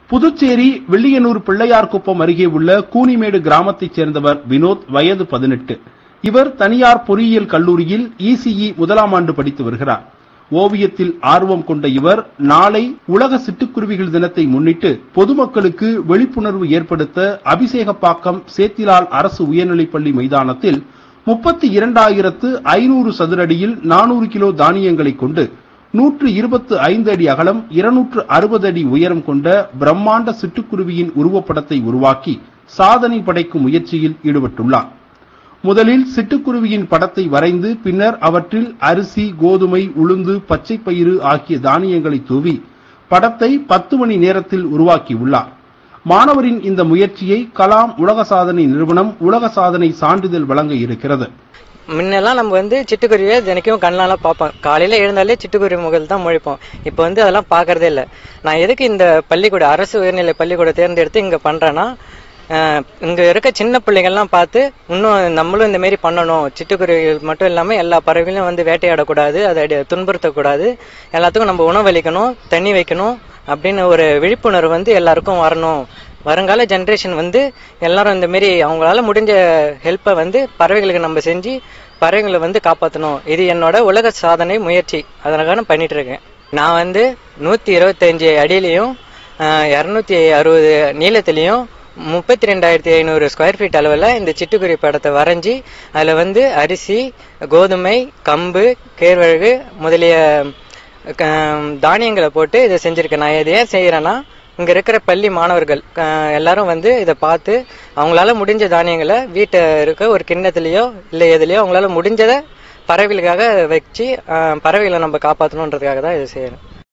புதுச்சேரி வில்லியனூர் பிள்ளையார்குப்பம் அருகே உள்ள கூனிமேடு கிராமத்தைச் சேர்ந்தவர் வினோத் வயது பதினெட்டு இவர் தனியார் பொறியியல் கல்லூரியில் இசிஇ முதலாம் ஆண்டு படித்து வருகிறார் ஓவியத்தில் ஆர்வம் கொண்ட இவர் நாளை உலக சிட்டுக்குருவிகள் தினத்தை முன்னிட்டு பொதுமக்களுக்கு விழிப்புணர்வு ஏற்படுத்த அபிஷேகப்பாக்கம் சேத்திலால் அரசு உயர்நிலைப்பள்ளி மைதானத்தில் முப்பத்தி இரண்டாயிரத்து ஐநூறு சதுரடியில் நானூறு கிலோ தானியங்களை கொண்டு நூற்று இருபத்து ஐந்து அடி அகலம் இருநூற்று அறுபது அடி உயரம் கொண்ட பிரம்மாண்ட சிட்டுக்குருவியின் உருவப்படத்தை உருவாக்கி சாதனை படைக்கும் முயற்சியில் ஈடுபட்டுள்ளார் முதலில் சிட்டுக்குருவியின் படத்தை வரைந்து பின்னர் அவற்றில் அரிசி கோதுமை உளுந்து பச்சை பயிறு ஆகிய தானியங்களை தூவி படத்தை பத்து மணி நேரத்தில் உருவாக்கியுள்ளார் மாணவரின் இந்த முயற்சியை கலாம் உலக சாதனை நிறுவனம் உலக சாதனை சான்றிதழ் வழங்க இருக்கிறது முன்னெல்லாம் நம்ம வந்து சிட்டுக்குருவியை தினைக்கும் கண்ணால பார்ப்போம் காலையில எழுந்தாலே சிட்டுக்குருவி முகல் தான் முழிப்போம் இப்போ வந்து அதெல்லாம் பார்க்கறதே இல்லை நான் எதுக்கு இந்த பள்ளிக்கூட அரசு உயர்நிலை பள்ளிக்கூட தேர்ந்தெடுத்து இங்க பண்றேன்னா அஹ், இங்க இருக்க சின்ன பிள்ளைங்கள்லாம் பார்த்து இன்னும் நம்மளும் இந்த மாதிரி பண்ணணும் சிட்டுக்குருவிகள் மட்டும் இல்லாம எல்லா பறவைகளையும் வந்து வேட்டையாடக்கூடாது அதை அடி- துன்புறுத்தக்கூடாது எல்லாத்துக்கும் நம்ம உணவளிக்கணும் தண்ணி வைக்கணும் அப்படின்னு ஒரு விழிப்புணர்வு வந்து எல்லாருக்கும் வரணும் வருங்கால ஜெனரேஷன் வந்து எல்லாரும் இந்த மாரி அவங்களால முடிஞ்ச ஹெல்ப்பை வந்து பறவைகளுக்கு நம்ம செஞ்சு பறவைகளை வந்து காப்பாற்றணும் இது என்னோட உலக சாதனை முயற்சி அதனால நான் பண்ணிட்டு இருக்கேன் நான் வந்து நூத்தி இருபத்தஞ்சு அடியிலையும் இரநூத்தி அறுபது நீளத்திலையும் முப்பத்தி ரெண்டாயிரத்தி ஐநூறு ஸ்கொயர் ஃபீட் அளவில் இந்த சிட்டுக்குருவி படத்தை வரைஞ்சி அதில் வந்து அரிசி கோதுமை கம்பு கேழ்வரகு முதலிய க- தானியங்களை போட்டு இதை செஞ்சிருக்கேன் நான் இதை ஏன் செய்யறேன்னா இங்க இருக்கிற பள்ளி மாணவர்கள் அஹ், எல்லாரும் வந்து இதை பார்த்து அவங்களால முடிஞ்ச தானியங்களை வீட்டை இருக்க ஒரு கிண்ணத்துலயோ இல்லை எதுலயோ அவங்களால முடிஞ்சதை பறவைகளுக்காக வச்சு அஹ், பறவைகளை நம்ம காப்பாற்றணுன்றதுக்காக தான் இதை செய்யறேன்